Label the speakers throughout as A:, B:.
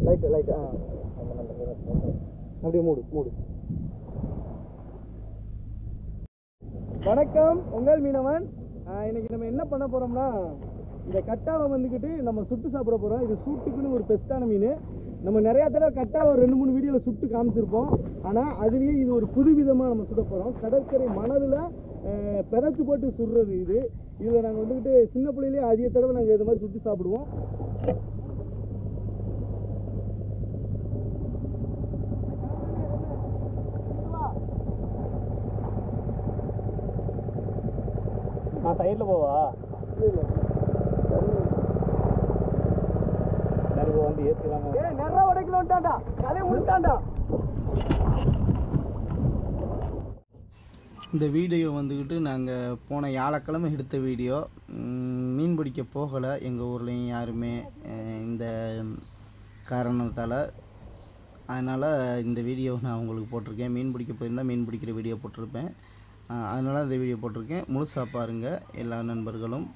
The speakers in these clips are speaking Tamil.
A: லைட் லைட் ஆ அப்படியே மூடு மூடு வணக்கம் உங்கள் மீனவன் ஆ, இன்னைக்கு நம்ம என்ன பண்ண போறோம்னா இந்த கட்டாவை வந்துக்கிட்டு நம்ம சுட்டு சாப்பிட போறோம் இது சூட்டுக்குன்னு ஒரு பெஸ்ட்டான மீன் நம்ம நிறைய தடவை கட்டாவை ஒரு ரெண்டு மூணு வீடியோவில் சுட்டு காமிச்சிருப்போம் ஆனால் அதுலேயே இது ஒரு புது விதமாக நம்ம சுட போகிறோம் கடற்கரை மணலில் பிறச்சு போட்டு சுடுறது இது இதில் நாங்கள் வந்துக்கிட்டு சின்ன பிள்ளையிலேயே அதிக தடவை நாங்கள் இது மாதிரி சுட்டு சாப்பிடுவோம்
B: நான் சைடில் போவா நெருப்பு வந்து ஏற்றிடாம
A: ஏய் நிறைய உடைக்கல வந்துட்டான்டா கதையை முடிட்டான்டா இந்த வீடியோ வந்துக்கிட்டு நாங்கள் போன வியாழக்கிழமை எடுத்த வீடியோ ம், மீன் பிடிக்க போகலை எங்கள் ஊர்லேயும் யாருமே அஹ், இந்த காரணத்தால் அதனால் இந்த வீடியோ நான் உங்களுக்கு போட்டிருக்கேன் மீன் பிடிக்க போயிருந்தால் மீன் பிடிக்கிற வீடியோ போட்டிருப்பேன் அஹ், அதனால் இந்த வீடியோ போட்டிருக்கேன் முழுசாக பாருங்கள் எல்லா நண்பர்களும்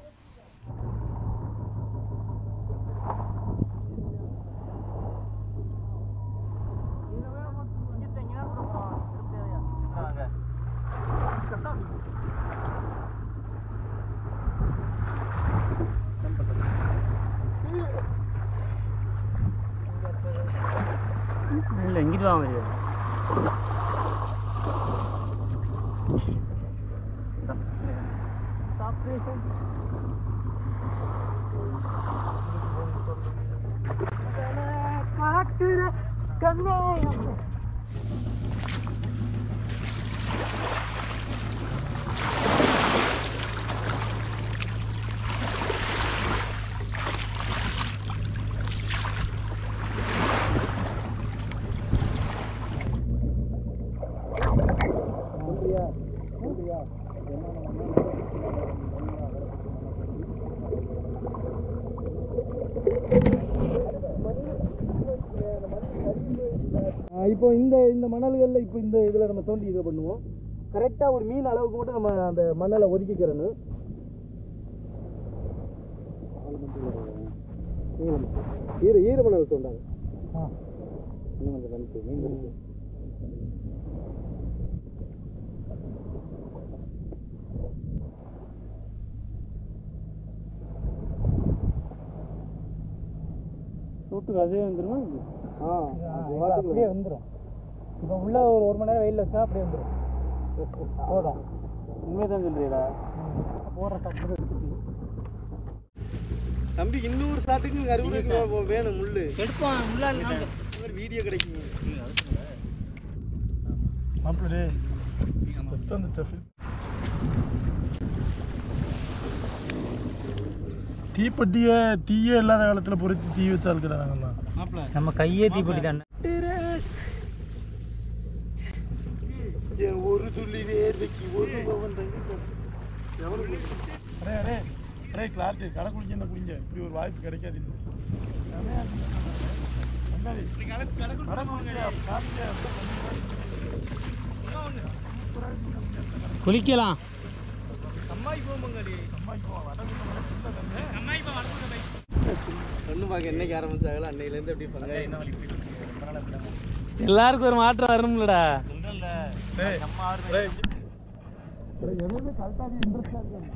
B: இல்லை இங்கிட்டு வாங்க முடியாது
A: இப்போ இந்த இந்த மணல்களில் இப்போ இந்த இதில் நம்ம தோண்டி இதை பண்ணுவோம் கரெக்டாக ஒரு மீன் அளவுக்கு மட்டும் நம்ம அந்த மணலை ஒதுக்கிக்கிறணும் ஈர ஈர மணல் தோண்டாங்க இன்னும் கொஞ்சம் கணிப்பு மீன் இருக்கு
B: சூட்டுக்கு அதே வந்துருமா
A: ஆ அது
B: அப்படியே
A: வாட்டுக்கு
B: வந்துடும் இப்போ உள்ள ஒரு ஒரு மணி நேரம் வெயிலில் வச்சா அப்படியே வந்துடும் போதும் உண்மையை தான் சொல்கிறீங்களா போடுற டக்கு
A: தம்பி இன்னொரு சாட்டுக்கு அறுபது வேணும் முள்ளு
B: எடுப்போம் முள்ளால்
A: வீடியோ கிடைக்கும்
C: மாப்பிள்ளே அந்த டஃபில் தீப்பெட்டியை தீயே இல்லாத காலத்தில் பொறுத்து தீ வச்சா இருக்கிற நாங்கள்லாம்
B: நம்ம கையே தீப்பெட்டி தான்
A: என் ஒரு துள்ளி வேர்வைக்கு ஒரு பவன்
C: அரே அரே அரே கிளார்ட்டு கடை குளிஞ்ச என்ன குளிஞ்ச இப்படி ஒரு வாய்ப்பு கிடைக்காது இன்னும். செமையா இருக்கு. கண்ணாடி. கடை குளிஞ்ச, காமிச்ச,
B: குளிக்கலாம்
A: அம்மாய்க்கு போமாங்கடி
C: அம்மாய்க்கு போ, வடை குளிக்க வடை குளிக்க தண்ணி.
A: கண்ணு பார்க்க என்னைக்கு ஆரம்பிச்சாங்களோ அன்னையிலேருந்து அப்படி பங்க
B: எல்லாருக்கும் ஒரு மாற்றம் வரணும்லடா
C: டேய், டேய், டேய், எதுவுமே கரெக்டாக இன்ட்ரெஸ்டாக இருக்காது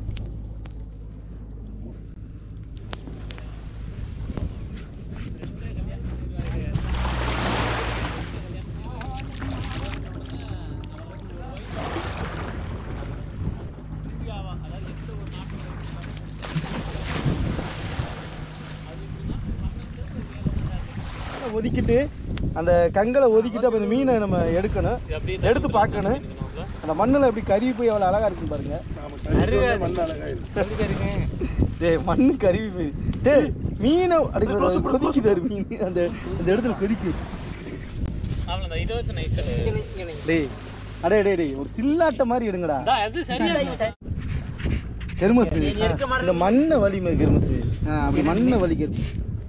A: ஒதுக்கிட்டு அந்த கங்கலை ஒதுக்கிட்டு அப்போ இந்த மீனை நம்ம எடுக்கணும் எடுத்து பார்க்கணும் அந்த மண்ணில் எப்படி கருவி போய் எவ்வளோ அழகா இருக்குன்னு பாருங்க
C: மண் அழகாயிருக்கு
A: டேய் மண்ணு கருவி போய் டேய் மீனை அப்படி கொதிக்குது ஒரு மீன் அந்த அந்த இடத்துல கொதிக்குது
B: அவ்வளோதான் இதை வச்சு நைட்டு
A: டேய் அடே டேய் டேய் ஒரு சில்லாட்ட மாதிரி எடுங்கடா
B: அது சரியா
A: கெருமஸ் இந்த மண்ணை வலிமை கெருமஸ் ஆ அப்படி மண்ணை வலிக்கிறது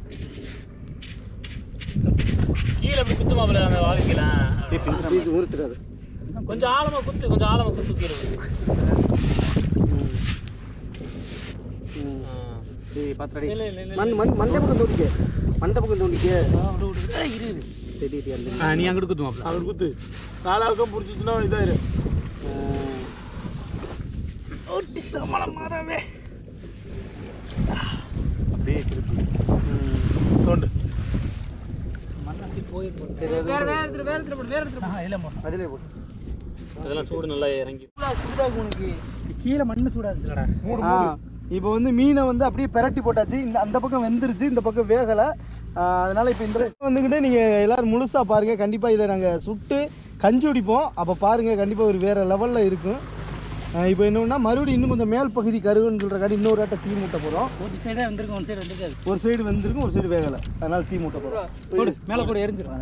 B: கீழே அப்படி குத்து மாப்பிள்ள அந்த வாழ்க்கைலாம்
A: இது உரிச்சிடாது
B: கொஞ்சம் ஆழமா குத்து கொஞ்சம் ஆழமா குத்து கீழே ஆ. பத்திரடி
A: மண் மண் மண்டை பக்கம் தோண்டிக்க மண்டை பக்கம் தோண்டிக்க தெரியுது அந்த
B: நீ அங்கிட்டு குத்துவாப்ல
C: அவர் குத்து காலாவுக்கும் பிடிச்சிச்சுன்னா இதாயிரு ஒட்டி சமலம் மாறாவே அப்படியே திருப்பி தோண்டு
B: வேற வேற இடத்துல வேற இடத்துல போடு வேற இடத்துல போடு இல்ல மோ
A: அதிலே போட்டு
B: அதெல்லாம் சூடு நல்லா இறங்கி சூடா உனக்கு கீழே மண்ணு சூடா இருந்துச்சுலடா
A: ஆ இப்போ வந்து மீனை வந்து அப்படியே பெரட்டி போட்டாச்சு இந்த அந்த பக்கம் வெந்துருச்சு இந்த பக்கம் வேகலை ஆ, அதனால இப்போ இந்த பக்கம் வந்துக்கிட்டு நீங்கள் எல்லாரும் முழுசாக பாருங்கள் கண்டிப்பாக இதை நாங்கள் சுட்டு கஞ்சி குடிப்போம் அப்போ பாருங்கள் கண்டிப்பாக ஒரு வேறு லெவலில் இருக்கும் ஆ, இப்போ என்னன்னா மறுபடியும் இன்னும் கொஞ்சம் மேல் பகுதி கருகுன்னு சொல்கிற காட்டி இன்னொரு ஆட்டை தீ மூட்ட போகிறோம்
B: ஒரு சைடே வந்திருக்கும் ஒரு சைடு வந்திருக்காது
A: ஒரு சைடு வெந்திருக்கும் ஒரு சைடு வேகலை அதனால தீ மூட்ட போகிறோம்
B: போடு மேலே போடு எரிஞ்சிரும்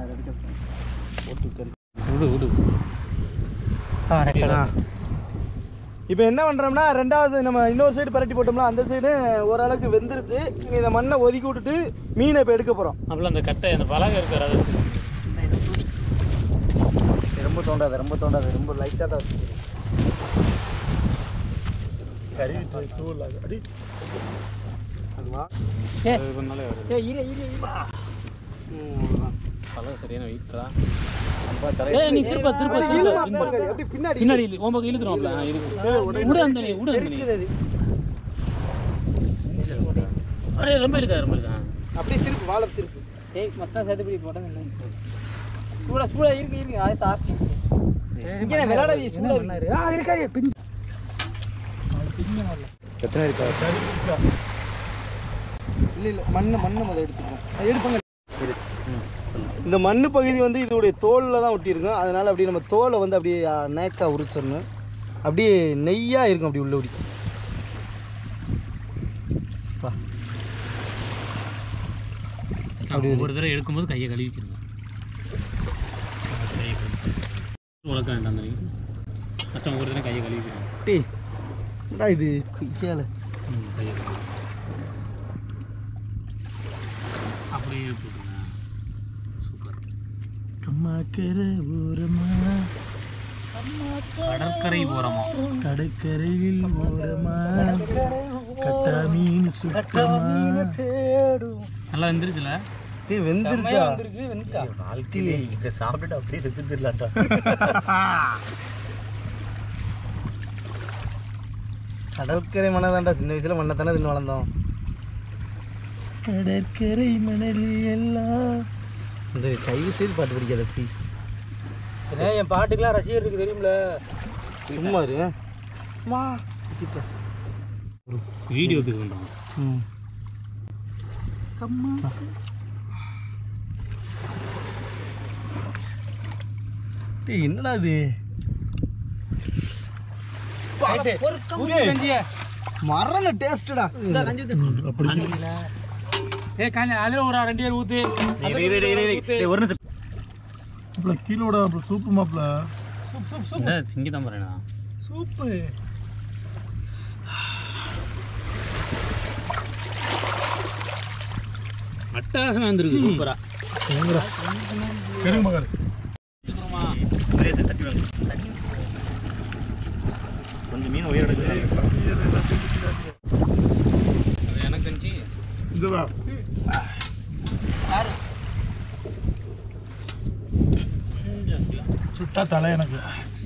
B: விடு விடு ஆ ரெக்கடா
A: இப்போ என்ன பண்ணுறோம்னா ரெண்டாவது நம்ம இன்னொரு சைடு பரட்டி போட்டோம்னா அந்த சைடு ஓரளவுக்கு வெந்துருச்சு இந்த மண்ணை ஒதுக்கி விட்டுட்டு மீனை இப்போ எடுக்க போகிறோம்
B: அப்பல அந்த கட்டை அந்த பலகை இருக்கிற அது
A: ரொம்ப தோண்டாது ரொம்ப தோண்டாது ரொம்ப லைட்டாக தான் வச்சு
C: கறி தூள் அது அடி
A: அதுவா
B: அது பண்ணாலே வருது
A: ஏ இரு இரு இரு
B: பலகை சரியான வெயிட்டா ஏய் நீ திருப்ப திருப்ப திருப்ப பின்னாடி.
A: அப்படி பின்னாடி
B: பின்னாடி இழு. உன் பக்கம் இழுத்துருவாப்ல ஆ, இருக்கு விடு அந்த நீ விடு அந்த நீ
A: இருக்குது.
B: அடே ரொம்ப இருக்கா ரொம்ப இருக்கா
A: அப்படியே திருப்பு வாழை திருப்பு
D: ஏய் மொத்தம் சேர்த்துப்படி போட்டது இல்லை சூடா சூடா இருக்கு இருக்கு அது சாப்பிட்டு இங்கே விளையாடாதீங்க சூடா இருக்கு
A: ஆ இருக்காது பின் எத்தனை இருக்கா இல்லை இல்லை மண்ணை மண்ணை முதல் எடுத்துக்கணும் எடுப்பாங்க இந்த மண்ணு பகுதி வந்து இதோடைய தோலில் தான் ஒட்டியிருக்கும் அதனால் அப்படியே நம்ம தோலை வந்து அப்படியே நேக்காக உரிச்சிடணும் அப்படியே நெய்யாக இருக்கும் அப்படி உள்ள அப்படி பா.
B: அப்படி ஒவ்வொரு தடவை எடுக்கும்போது கையை கழுவிக்கிறங்க கையை கழுவி உலக்க வேண்டாம் நீ மச்சம் ஒவ்வொரு தடவை கையை கழுவிக்கிறோம்
A: டேய் என்னடா இது கையால
B: ம் கையை கழுவி அப்படியே போட்டுங்க சூப்பர்
C: கம்மாக்கரை ஓரமா
B: கடற்கரை ஓரமா
C: கடற்கரையில் ஓரமா கட்டா மீன் சுட்டமா
B: நல்லா வந்துருச்சுல
A: டேய் வெந்துருச்சா
B: வாழ்க்கையிலே இங்க சாப்பிட்டுட்டு அப்படியே செத்து தெரியலாட்டா
A: கடற்கரை மண்ணை தான்டா சின்ன வயசுல மண்ணை தானே தின்னு வளர்ந்தோம்
C: கடற்கரை மணலில் எல்லாம்
A: இந்த தயவு செய்து பாட்டு பிடிக்காத ப்ளீஸ்
D: என் பாட்டுக்கெல்லாம் ரசிகர் இருக்கு தெரியுமில
A: சும்மா இரு மா திட்டேன்
B: வீடியோக்கு இது பண்ணுறோம்
A: ம் டேய் என்னடா இது மரண டேஸ்டடா
C: அப்படி
B: ஏ காஞ்ச அதில் ஒரு ரெண்டு பேர் ஊத்து ஒரு நிமிஷம்
C: மாப்பிள கீழே விட மாப்பிள சூப்பு மாப்பிள
B: திங்க தான் போறேனா
C: சூப்பு
B: அட்டகாசமாக வந்துருக்கு சூப்பரா
C: கருங்க மகர்
B: கொஞ்சம் மீன் உயிர் எனக்கு இருந்துச்சு
C: இந்த வா சுட்டா தலை எனக்கு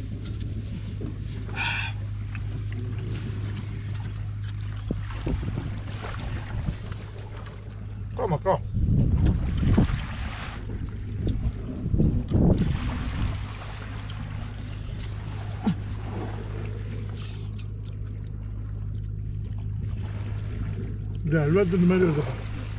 C: Come, come. இது அல்வா துண்டு மாதிரி இருக்குப்பா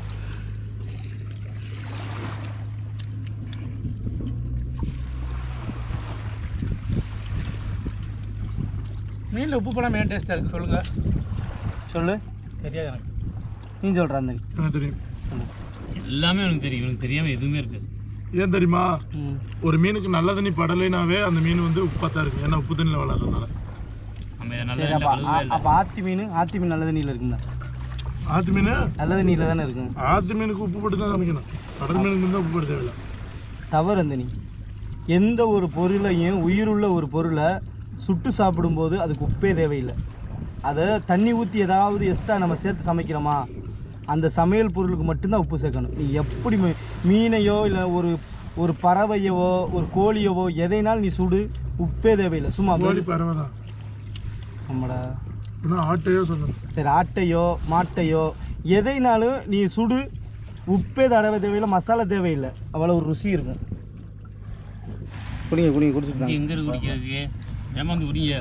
B: மீனில் உப்பு பழம் ஏன் டேஸ்ட்டாக இருக்குது சொல்லுங்கள்
A: சொல்லு
B: தெரியாது எனக்கு
A: நீ சொல்ற அந்த
C: எனக்கு தெரியும்
B: எல்லாமே எனக்கு தெரியும் எனக்கு தெரியாமல் எதுவுமே இருக்குது
C: ஏன் தெரியுமா
A: ம்
C: ஒரு மீனுக்கு நல்ல தண்ணி படலைனாவே அந்த மீன் வந்து உப்பாக தான் இருக்கும் ஏன்னா உப்பு தண்ணியில் வளர்றதுனால
B: நம்ம இதை
A: சரி
B: நல்லா
A: அப்போ
B: கழுவவே இல்லை
A: அப்போ ஆத்தி மீன் ஆத்தி மீன் நல்ல தண்ணியில் இருக்கும்ல
C: ஆத்து மீன்
A: நல்ல தண்ணியில் தானே இருக்கும்
C: ஆத்து மீனுக்கு உப்பு போட்டு தான் சமைக்கணும் கடல் மீனுக்கு தான் உப்பு போட தேவையில்லை
A: தவறு அந்த நீ எந்த ஒரு பொருளையும் உயிருள்ள ஒரு பொருளை சுட்டு சாப்பிடும்போது அதுக்கு உப்பே தேவையில்லை அதை தண்ணி ஊற்றி ஏதாவது எக்ஸ்ட்ரா நம்ம சேர்த்து சமைக்கிறோமா அந்த சமையல் பொருளுக்கு மட்டும்தான் உப்பு சேர்க்கணும் நீ எப்படி மீ- மீனையோ இல்லை ஒரு ஒரு பறவையவோ ஒரு கோழியவோ எதைனாலும் நீ சுடு உப்பே தேவையில்லை சும்மா
C: கோழி பரவாயில்ல
A: நம்மட
C: இன்னும் ஆட்டையோ சொல்லணும்
A: சரி ஆட்டையோ மாட்டையோ எதைனாலும் நீ சுடு உப்பே தடவை தேவையில்லை மசாலா தேவையில்லை அவ்வளோ ஒரு ருசி இருக்கும் குடிங்க குடிங்க குடிச்சுட்டு
B: எங்க இருக்கு குடிக்கிறதுக்கு ஏமாந்து குடிங்க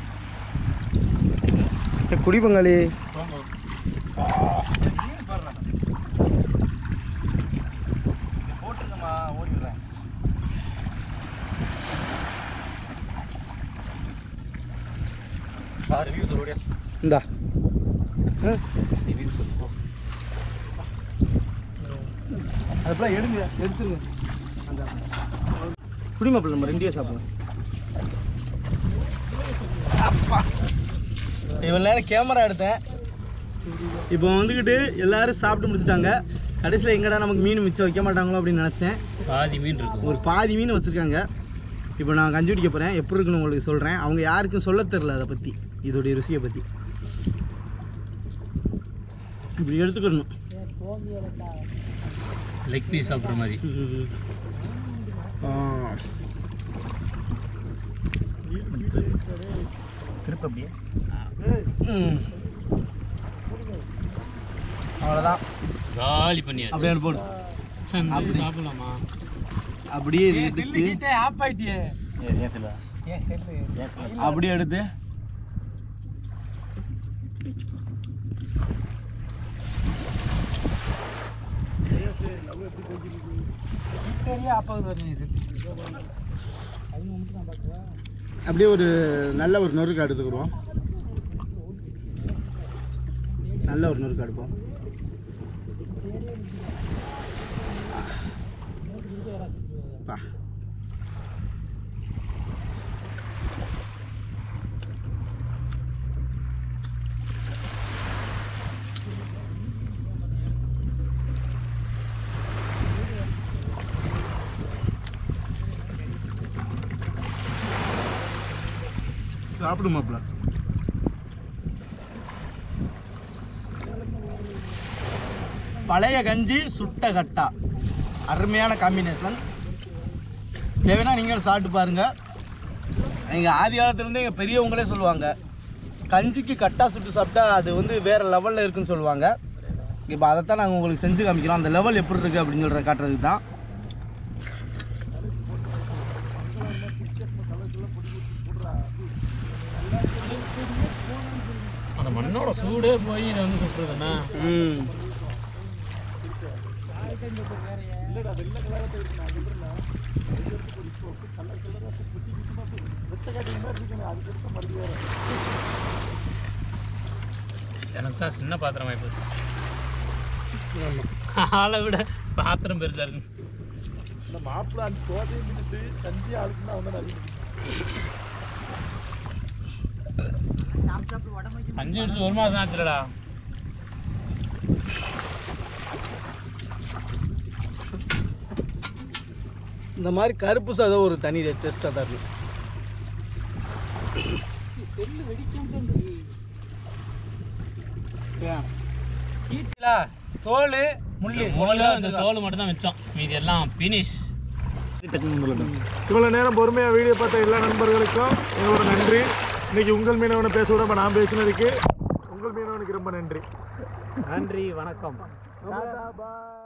A: குடி பங்காளி போட்டுருங்கம்மா ஓடிடுறேன் இந்தா அதுக்கெல்லாம் எடுங்க எடுத்துருங்க அந்த குடிமா பிள்ளை நம்ம ரெண்டே சாப்பிடுவோம் இவ்வளோ நேரம் கேமரா எடுத்தேன் இப்போ வந்துக்கிட்டு எல்லாரும் சாப்பிட்டு முடிச்சிட்டாங்க கடைசியில் எங்கடா நமக்கு மீன் மிச்சம் வைக்க மாட்டாங்களோ அப்படின்னு நினச்சேன்
B: பாதி மீன் இருக்கும்
A: ஒரு பாதி மீன் வச்சுருக்காங்க இப்போ நான் கஞ்சி குடிக்க போகிறேன் எப்படி இருக்குன்னு உங்களுக்கு சொல்கிறேன் அவங்க யாருக்கும் சொல்ல தெரில அதை பற்றி இதோடைய ருசியை பற்றி இப்படி எடுத்துக்கணும்
B: லெக் பீஸ் சாப்பிட்ற மாதிரி
A: திருப்ப அப்படியே அவ்வளோதான்
B: காலி பண்ணியாச்சு
A: அப்படியே போடு
B: சரி சாப்பிடலாமா
A: அப்படியே இது எடுத்து
D: ஆப் ஆயிட்டியே
A: அப்படியே எடுத்து
D: ஆப் ஆகுது
A: அப்படியே ஒரு நல்ல ஒரு நொறுக்கு எடுத்துக்கிடுவோம் நல்ல ஒரு நொறுக்கு எடுப்போம் பா சாப்பிடு மாப்பிள்ள பழைய கஞ்சி சுட்ட கட்டா அருமையான காம்பினேஷன் தேவைன்னா நீங்கள் சாப்பிட்டு பாருங்க எங்கள் ஆதி காலத்துலேருந்து எங்கள் பெரியவங்களே சொல்லுவாங்க கஞ்சிக்கு கட்டா சுட்டு சாப்பிட்டா அது வந்து வேறு லெவலில் இருக்குன்னு சொல்லுவாங்க இப்போ அதைத்தான் நாங்கள் உங்களுக்கு செஞ்சு காமிக்கிறோம் அந்த லெவல் எப்படி இருக்குது அப்படின்னு சொல்கிற காட்டுறதுக்கு தான்
B: அந்த மண்ணோட சூடே போய் இதை வந்து சுற்றுறதுண்ணா
A: ம்
B: எனக்கு தான் சின்ன பாத்திரமாயி போச்சு ஆளை விட பாத்திரம் பெருசா இருக்கு
C: இந்த மாப்பிள்ளை அந்த தோசையும் பிடிச்சிட்டு கஞ்சி ஆளுக்குன்னா வந்து நிறைய
B: அஞ்சு எடுத்து ஒரு மாசம் ஆச்சுலடா
A: இந்த மாதிரி கருப்பு சாதம் ஒரு தனி டேஸ்ட்டாக தான் இருக்கும்
D: செல்லு வெடிக்கும் ஈஸிலா தோல் முள்ளு
B: முதல்ல அந்த தோல் மட்டும் தான் மிச்சம் மீதி எல்லாம் பினிஷ்
C: இவ்வளோ நேரம் பொறுமையாக வீடியோ பார்த்த எல்லா நண்பர்களுக்கும் எங்களோட நன்றி இன்னைக்கு உங்கள் மீனவனை பேச விடாம நான் பேசினதுக்கு உங்கள் மீனவனுக்கு ரொம்ப நன்றி
B: நன்றி வணக்கம்
C: பாய்